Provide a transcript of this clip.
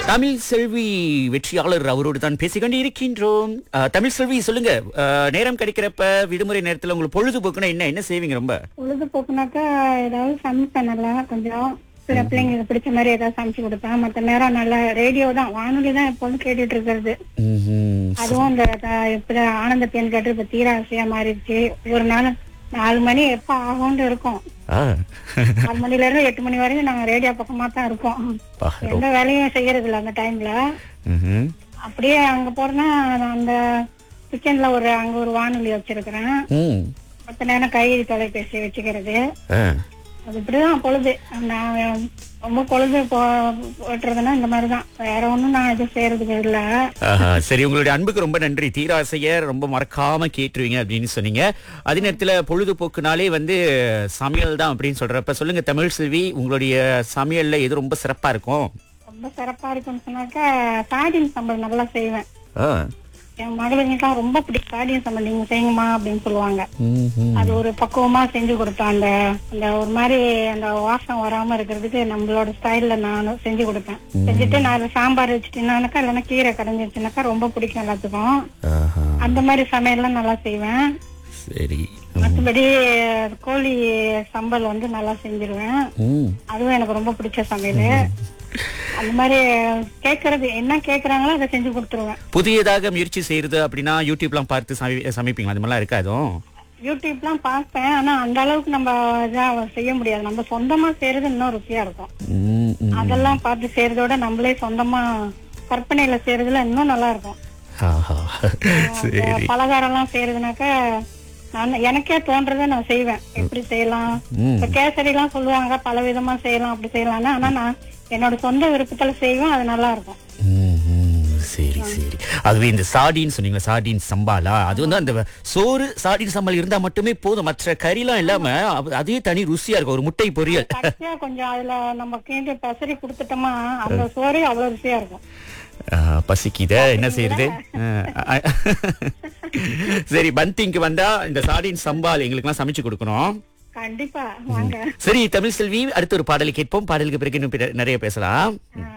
தமிழ் செல்வி வெற்றியாளர் அவரோடு தான் பேசிக்கொண்டு இருக்கின்றோம் அஹ், தமிழ் செல்வி சொல்லுங்க அஹ், நேரம் கிடைக்கிறப்ப விடுமுறை நேரத்துல உங்களுக்கு பொழுதுபோக்குனா என்ன என்ன செய்வீங்க ரொம்ப பொழுதுபோக்குனாக்கா ஏதாவது சமைப்பேன் நல்லா கொஞ்சம் சில பிள்ளைங்களுக்கு பிடிச்ச மாதிரி ஏதாவது சமைச்சு கொடுப்பேன் மத்த நேரம் நல்லா ரேடியோ தான் வானொலி தான் எப்போதும் கேட்டுட்டு இருக்கிறது ம்ஹும். அதுவும் இந்த த- இப்ப ஆனந்த பெண் கேட்டு இப்ப தீராசையா மாறிடுச்சு ஒரு நாள் நாலு மணி எப்ப ஆகும்னு இருக்கும் ஆ. நாலு மணில இருந்து எட்டு மணி வரைக்கும் நாங்க ரேடியோ பக்கமா தான் இருக்கோம் பா, எந்த வேலையும் செய்யறது இல்ல அந்த டைம்ல ம்ஹும். அப்படியே அங்க போறேன்னா அந்த கிச்சன்ல ஒரு அங்க ஒரு வானொலி வச்சிருக்கிறேன் ம். மத்த நேரம் கை தொலைபேசி வச்சுக்கிறது ஆ. அது இப்படிதான் பொழுது நான் ரொம்ப பொழுது போ ஓட்டுறதுன்னா இந்த மாதிரிதான் வேற ஒண்ணும் நான் எதுவும் செய்யறதுக்கு இல்ல ஆஹா, சரி உங்களுடைய அன்புக்கு ரொம்ப நன்றி தீராசையர் ரொம்ப மறக்காம கேட்டுருவீங்க அப்படின்னு சொன்னீங்க அதே நேரத்துல பொழுதுபோக்குனாலே வந்து சமையல் தான் அப்படின்னு சொல்றப்ப சொல்லுங்க தமிழ் செல்வி உங்களுடைய சமையல்ல எது ரொம்ப சிறப்பா இருக்கும் ரொம்ப சிறப்பா இருக்கும்னு சொன்னாக்கா சாடின் சம்பல் நல்லா செய்வேன் ஆ. என் மகளுங்களுக்குலாம் ரொம்ப பிடிக்கும் சாடின் சம்பல் நீங்க செய்யுங்கம்மா அப்படின்னு சொல்லுவாங்க ம்ஹும். அது ஒரு பக்குவமா செஞ்சு கொடுப்பேன் அந்த அந்த ஒரு மாதிரி அந்த வாசம் வராம இருக்கிறதுக்கு நம்மளோட ஸ்டைல்ல நான் செஞ்சு கொடுப்பேன் செஞ்சுட்டு நான் அதுல சாம்பார் வச்சுட்டேன்னாக்கா இல்லைன்னா கீரை கடைஞ்சிருச்சுனாக்கா ரொம்ப பிடிக்கும் எல்லாத்துக்கும் ஆஹா, அந்த மாதிரி சமையல்லாம் நல்லா செய்வேன் சரி மற்றபடி கோழி சம்பல் வந்து நல்லா செஞ்சிருவேன் ம். அதுவும் எனக்கு ரொம்ப பிடிச்ச சமையல் அந்த மாதிரி கேக்குறது என்ன கேக்குறாங்களோ அதை செஞ்சு கொடுத்துருவேன் புதியதாக முயற்சி செய்யறது அப்படின்னா யூடியூப்லாம் பார்த்து சமை- சமைப்பீங்களா அது மாதிரிலாம் இருக்காதும் யூடியூப்லாம் பார்ப்பேன் ஆனா அந்த அளவுக்கு நம்ம இதா செய்ய முடியாது நம்ம சொந்தமா செய்யறது இன்னும் ருசியா இருக்கும் ம், ம். அதெல்லாம் பார்த்து செய்யறதோட நம்மளே சொந்தமா கற்பனையில செய்யறதுல இன்னும் நல்லா இருக்கும் ஆஹா, சரி பலகாரம் எல்லாம் செய்யறதுனாக்கா நான் எனக்கே தோன்றதை நான் செய்வேன் எப்படி செய்யலாம் ம். இப்ப கேசரி எல்லாம் சொல்லுவாங்க பல விதமா செய்யலாம் அப்படி செய்யலாம்னு ஆனா நான் என்னோட சொந்த விருப்பத்துல செய்வேன் அது நல்லா இருக்கும் ம், ம். சரி சரி ஆகவே இந்த சாடின்னு சொன்னீங்களா சாடின் சம்பாலா அது வந்து அந்த சோறு சாடின் சம்பால் இருந்தா மட்டுமே போதும் மற்ற கறிலாம் இல்லாம அது- அதே தனி ருசியா இருக்கும் ஒரு முட்டை பொரியல் கடைசியா கொஞ்சம் அதுல நம்ம கேட்டு பசரி கொடுத்துட்டோமா அந்த சோறே அவ்வளவு ருசியா இருக்கும் ஆ, பசிக்குத என்ன செய்யறது ஆ, சரி பந்திங்க்கு வந்தா இந்த சாடின் சம்பால் எங்களுக்கெல்லாம் சமைச்சு கொடுக்கணும் கண்டிப்பா வாங்க சரி தமிழ் செல்வி அடுத்த ஒரு பாடலை கேட்போம் பாடலுக்கு பிறகு இன்னும் பிற- நிறைய பேசலாம் ஆ,